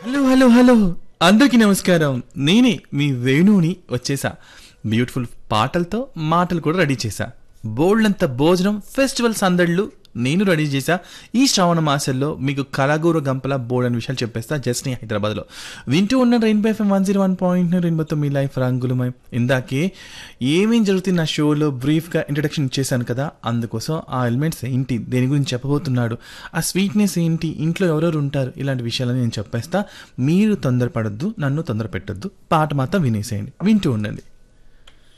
hello hello hello అందరికీ నమస్కారం నేనే మీ వేణుని వచ్చేసా బ్యూటిఫుల్ పాటలతో మాటలు కూడా రెడీ చేశా బోల్డంత భోజనం ఫెస్టివల్ సందళ్ళు నేను రెడీ చేశా ఈ శ్రావణ మాసంలో మీకు కలగూర గంపల బోల్డ్ అనే విషయాలు చెప్పేస్తా జస్ట్ నీ హైదరాబాద్లో వింటూ ఉన్న rainbow FM one zero one point రెయిన్బోతో మీ లైఫ్ రంగులమై ఇందాకే ఏమేం జరుగుతుంది నా షోలో బ్రీఫ్గా ఇంట్రడక్షన్ ఇచ్చేసాను కదా అందుకోసం ఆ ఎలిమెంట్స్ ఏంటి దేని గురించి చెప్పబోతున్నాడు ఆ స్వీట్నెస్ ఏంటి ఇంట్లో ఎవరెవరు ఉంటారు ఇలాంటి విషయాలని నేను చెప్పేస్తా మీరు తొందరపడద్దు నన్ను తొందర పెట్టద్దు పాట మాత్రం వినేసేయండి వింటూ ఉండండి